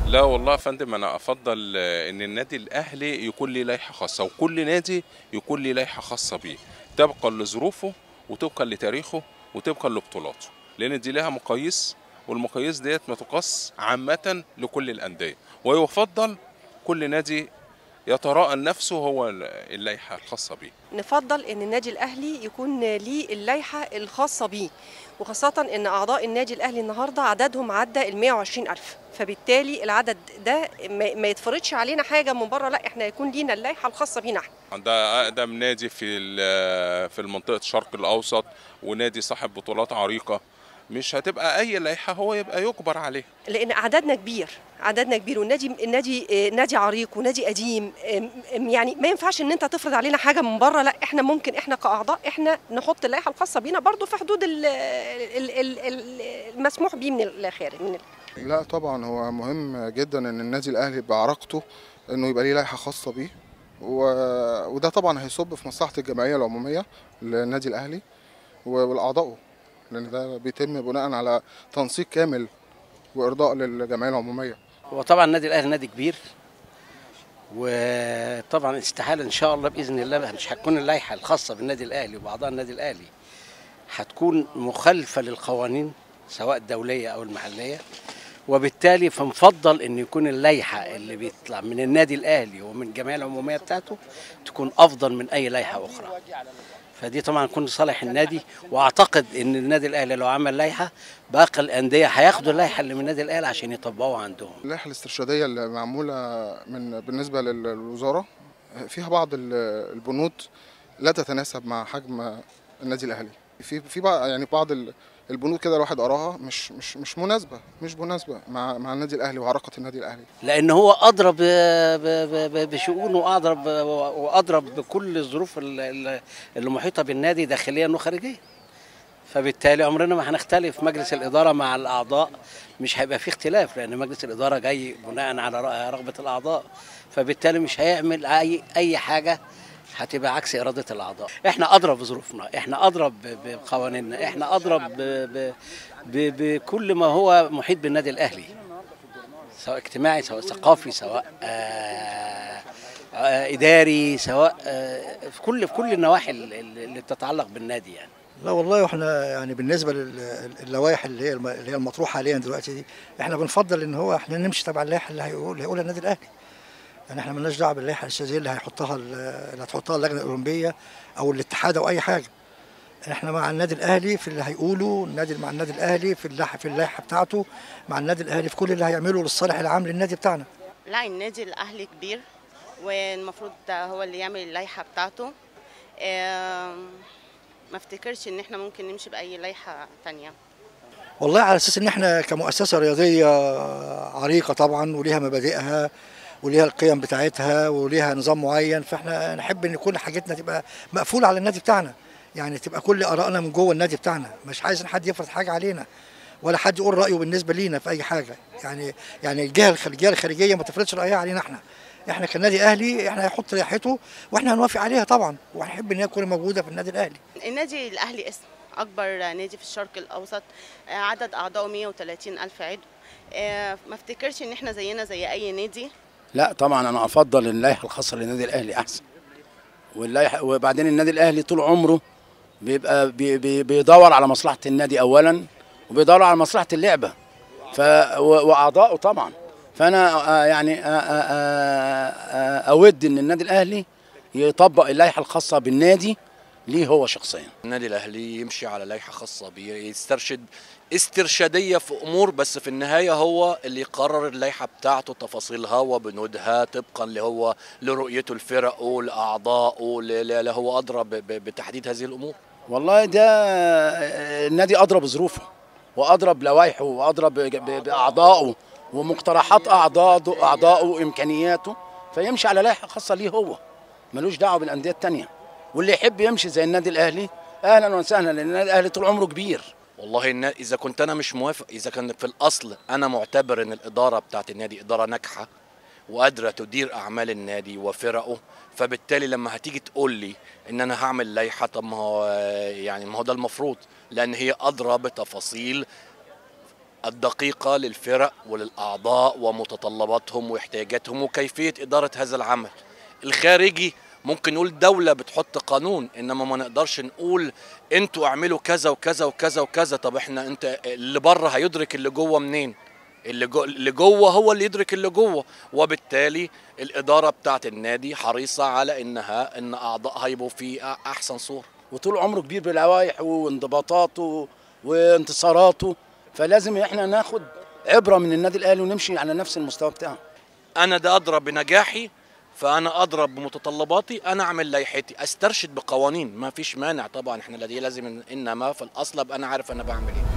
لا والله يا فندم انا افضل آه، ان النادي الاهلي يكون ليه لائحه خاصه وكل نادي يكون ليه لائحه خاصه بيه طبقا لظروفه وطبقا لتاريخه وطبقا لبطولاته لان دي لها مقاييس والمقاييس ديت ما تقاس عامه لكل الانديه ويفضل كل نادي يتراءى نفسه هو اللائحه الخاصه بيه نفضل ان النادي الاهلي يكون ليه اللائحه الخاصه بيه وخاصه ان اعضاء النادي الاهلي النهارده عددهم عدى ال 120 الف فبالتالي العدد ده ما ما يتفرضش علينا حاجه من بره لا احنا يكون لينا اللائحه الخاصه بينا احنا ده اقدم نادي في ال- في المنطقه الشرق الاوسط ونادي صاحب بطولات عريقه مش هتبقى اي لائحه هو يبقى يجبر عليها لان عددنا كبير عددنا كبير والنادي النادي آه، نادي عريق ونادي قديم آم، آم، يعني ما ينفعش ان انت تفرض علينا حاجه من بره لا احنا ممكن احنا كاعضاء احنا نحط اللائحه الخاصه بينا برضو في حدود ال- ال- ال- ال- المسموح بيه من الخارج من ال- لا طبعا هو مهم جدا ان النادي الاهلي بعراقته انه يبقى ليه لائحه خاصه بيه و... وده طبعا هيصب في مصلحه الجمعيه العموميه للنادي الاهلي و- والاعضائه لان ده بيتم بناء على تنسيق كامل وارضاء للجمعيه العموميه وطبعا النادي الاهلي نادي كبير وطبعا استحاله ان شاء الله باذن الله مش هتكون اللائحه الخاصه بالنادي الاهلي وباعضاء النادي الاهلي هتكون مخالفه للقوانين سواء الدوليه او المحليه وبالتالي فنفضل ان يكون اللائحه اللي بيطلع من النادي الاهلي ومن الجمعيه العموميه بتاعته تكون افضل من اي لائحه اخرى فدي طبعا تكون لصالح النادي واعتقد ان النادي الاهلي لو عمل لائحه باقي الانديه هياخدوا اللائحه اللي من النادي الاهلي عشان يطبقوها عندهم اللائحه الاسترشاديه اللي معموله من بالنسبه لل- للوزاره فيها بعض ال- البنود لا تتناسب مع حجم النادي الاهلي في في بعض يعني بعض ال- البنود كده الواحد قراها مش مش مش مناسبه مش مناسبه مع مع النادي الاهلي وعراقه النادي الاهلي لان هو اضرب ب- ب- ب- بشؤونه واضرب واضرب بكل الظروف ال- ال- اللي محيطه بالنادي داخليا وخارجيا فبالتالي عمرنا ما هنختلف مجلس الاداره مع الاعضاء مش هيبقى في اختلاف لان مجلس الاداره جاي بناء على رأ- رغبه الاعضاء فبالتالي مش هيعمل اي اي حاجه هتبقى عكس اراده الاعضاء احنا اضرب بظروفنا احنا اضرب ب- بقوانيننا احنا اضرب ب- ب- ب- بكل ما هو محيط بالنادي الاهلي سواء اجتماعي سواء ثقافي سواء آه آه اداري سواء آه في كل في كل النواحي اللي اللي بتتعلق بالنادي يعني لا والله واحنا يعني بالنسبه للوائح اللي هي الم- اللي هي المطروحه حاليا دلوقتي دي احنا بنفضل ان هو احنا نمشي تبع اللائحه اللي هيقول اللي هيقولها النادي الاهلي يعني احنا مالناش دعوه باللائحه الاستاذيه اللي هيحطها ال- اللي هتحطها اللجنه الاولمبيه او الاتحاد او اي حاجه احنا مع النادي الاهلي في اللي هيقوله النادي مع النادي الاهلي في اللائحه في اللائحه بتاعته مع النادي الاهلي في كل اللي هيعمله للصالح العام للنادي بتاعنا لا النادي الاهلي كبير والمفروض ده هو اللي يعمل اللائحه بتاعته آم، ما افتكرش ان احنا ممكن نمشي باي لائحه تانية والله على اساس ان احنا كمؤسسه رياضيه عريقه طبعا وليها مبادئها وليها القيم بتاعتها وليها نظام معين فاحنا نحب ان كل حاجتنا تبقى مقفوله على النادي بتاعنا يعني تبقى كل ارائنا من جوه النادي بتاعنا مش عايز حد يفرض حاجه علينا ولا حد يقول رايه بالنسبه لينا في اي حاجه يعني يعني الجهه الخ- الجهه الخارجيه ما تفرضش رايها علينا احنا احنا كنادي اهلي احنا هيحط ريحته واحنا هنوافق عليها طبعا وهنحب ان هي تكون موجوده في النادي الاهلي النادي الاهلي اسم اكبر نادي في الشرق الاوسط آه، عدد اعضائه 130 الف عضو آه، ما افتكرش ان احنا زينا زي اي نادي لا طبعا انا افضل اللائحه الخاصه للنادي الاهلي احسن واللائحه وبعدين النادي الاهلي طول عمره بيبقى بي بي بيدور على مصلحه النادي اولا وبيدور على مصلحه اللعبه ف و- واعضائه طبعا فانا آه، يعني آه، آه، آه، آه، اود ان النادي الاهلي يطبق اللائحه الخاصه بالنادي ليه هو شخصيا النادي الاهلي يمشي على لائحه خاصه بيه يسترشد استرشاديه في امور بس في النهايه هو اللي يقرر اللائحه بتاعته تفاصيلها وبنودها طبقا اللي هو لرؤيته لفرقه لاعضائه ل- ل- اللي هو ادرى ب- ب- بتحديد هذه الامور والله ده آه، النادي اضرب ظروفه واضرب لوائحه واضرب ب- ب- باعضائه ومقترحات اعضائه اعضائه وامكانياته فيمشي على لائحه خاصه ليه هو ملوش دعوه بالانديه التانية واللي يحب يمشي زي النادي الاهلي اهلا وسهلا لان النادي الاهلي طول عمره كبير والله النا- اذا كنت انا مش موافق اذا كان في الاصل انا معتبر ان الاداره بتاعت النادي اداره ناجحه وقادره تدير اعمال النادي وفرقه فبالتالي لما هتيجي تقول لي ان انا هعمل لائحه طب ما هو يعني ما هو ده المفروض لان هي ادرى بتفاصيل الدقيقة للفرق وللأعضاء ومتطلباتهم واحتياجاتهم وكيفية إدارة هذا العمل الخارجي ممكن نقول دولة بتحط قانون إنما ما نقدرش نقول انتوا اعملوا كذا وكذا وكذا وكذا طب احنا انت اللي بره هيدرك اللي جوه منين اللي جو اللي جوه هو اللي يدرك اللي جوه وبالتالي الإدارة بتاعت النادي حريصة على إنها إن أعضائها يبقوا في أ- أحسن صورة وطول عمره كبير بلوائح وانضباطاته وانتصاراته فلازم احنا ناخد عبره من النادي الاهلي ونمشي على نفس المستوى بتاعه انا ده اضرب بنجاحي فانا اضرب بمتطلباتي انا اعمل لائحتي استرشد بقوانين ما فيش مانع طبعا احنا دي لازم انما في الاصل ابقى انا عارف انا بعمل ايه